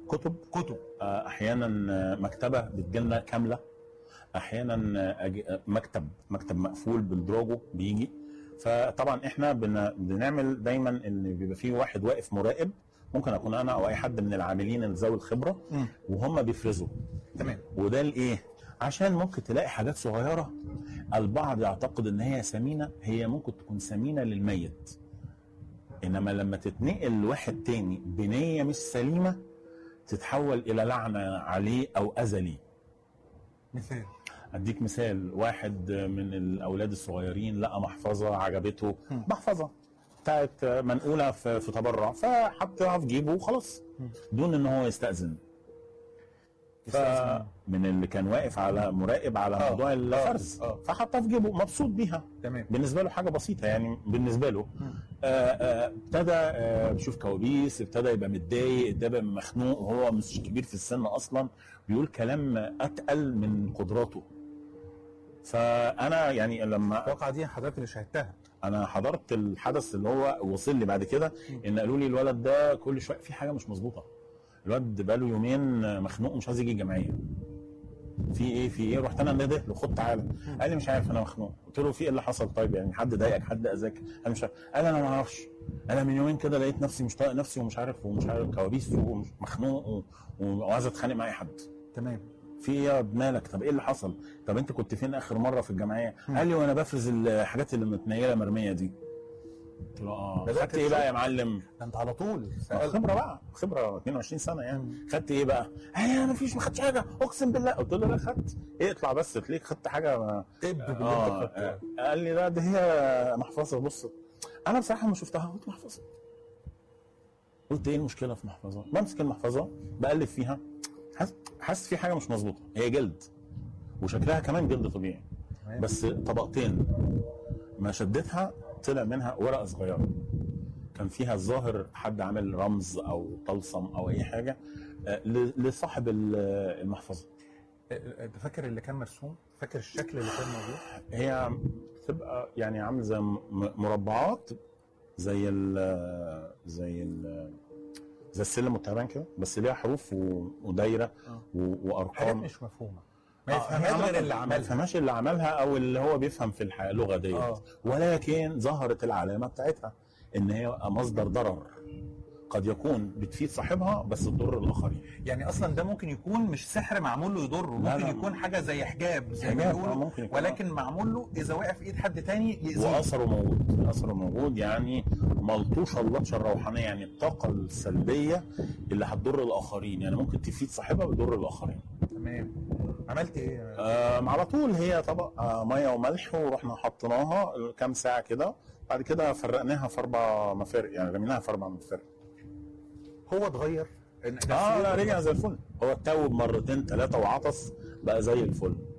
كتب كتب آه، احيانا آه، مكتبه بتجيلنا كامله احيانا آه، أج- آه، مكتب مكتب مقفول بالدراجو بيجي فطبعا احنا بن- بنعمل دايما ان بيبقى فيه واحد واقف مراقب ممكن اكون انا او اي حد من العاملين اللي ذوي الخبره مم. وهم بيفرزوا تمام وده لايه؟ عشان ممكن تلاقي حاجات صغيره البعض يعتقد ان هي ثمينه هي ممكن تكون ثمينه للميت انما لما تتنقل لواحد تاني بنيه مش سليمه تتحول الى لعنه عليه او اذى ليه مثال اديك مثال واحد من الاولاد الصغيرين لقى محفظه عجبته محفظه بتاعت منقوله في, في تبرع فحطها في جيبه وخلاص دون ان هو يستاذن يستأذن. فمن اللي كان واقف على مراقب على آه، موضوع آه، الفرز آه. فحطها في جيبه مبسوط بيها تمام بالنسبه له حاجه بسيطه يعني بالنسبه له آه، آه، ابتدى آه، بيشوف كوابيس ابتدى يبقى متضايق ابتدى يبقى مخنوق وهو مش كبير في السن اصلا بيقول كلام اتقل من قدراته فانا يعني لما الواقعه دي حضرتك اللي شاهدتها انا حضرت الحدث اللي هو وصل لي بعد كده ان قالوا لي الولد ده كل شويه في حاجه مش مظبوطه الولد بقاله يومين مخنوق مش عايز يجي الجمعيه في ايه في ايه رحت انا نده له خد تعالى قال لي مش عارف انا مخنوق قلت له في ايه اللي حصل طيب يعني حد ضايقك حد اذاك انا مش عارف قال انا ما اعرفش انا من يومين كده لقيت نفسي مش طايق نفسي ومش عارف ومش عارف كوابيس ومخنوق و- وعايز اتخانق مع اي حد تمام في ايه يا مالك طب ايه اللي حصل طب انت كنت فين اخر مره في الجمعيه قال لي وانا بفرز الحاجات اللي متنيله مرميه دي قلت له اه بدأت خدت ايه بقى يا معلم ده انت على طول آه، سألت خبره بقى خبره 22 سنه يعني خدت ايه بقى؟ ايه ما فيش ما خدتش حاجه اقسم بالله قلت له لا خدت ايه اطلع بس تلاقيك خدت حاجه ما طب باللي انت اه خدته. آه، قال لي لا ده هي محفظه بص انا بصراحه ما شفتها قلت محفظه قلت ايه المشكله في محفظه؟ بمسك المحفظه بقلب فيها حاسس حاسس في حاجه مش مظبوطه هي جلد وشكلها كمان جلد طبيعي تمام. بس طبقتين ما شدتها طلع منها ورقه صغيره كان فيها الظاهر حد عامل رمز او طلسم او اي حاجه آه، ل- لصاحب ال- المحفظه اه، انت فاكر اللي كان مرسوم فاكر الشكل اللي كان موجود هي بتبقى يعني عامله زي م- مربعات زي ال زي ال زي السلم والتعبان كده بس ليها حروف و- ودايره و- حاجات وارقام مش مفهومه ما آه، يفهمهاش هي غير اللي ما عملها يفهمهاش اللي عملها او اللي هو بيفهم في الح- اللغه ديت آه. ولكن ظهرت العلامه بتاعتها ان هي مصدر ضرر قد يكون بتفيد صاحبها بس تضر الاخرين يعني اصلا ده ممكن يكون مش سحر معمول له يضره لا، ممكن لا. يكون حاجه زي حجاب زي ما حجاب، بيقولوا آه، ممكن يكون. ولكن معمول له اذا وقع في ايد حد تاني يأذيه واثره موجود اثره موجود يعني ملطوشه اللطشه الروحانيه يعني الطاقه السلبيه اللي هتضر الاخرين يعني ممكن تفيد صاحبها وتضر الاخرين تمام عملت ايه آه على طول هي طبق آه ميه وملح ورحنا حطيناها كام ساعه كده بعد كده فرقناها في اربع مفارق يعني رميناها في اربع مفارق هو اتغير اه لا رجع زي الفل هو اتوب مرتين ثلاثه وعطس بقى زي الفل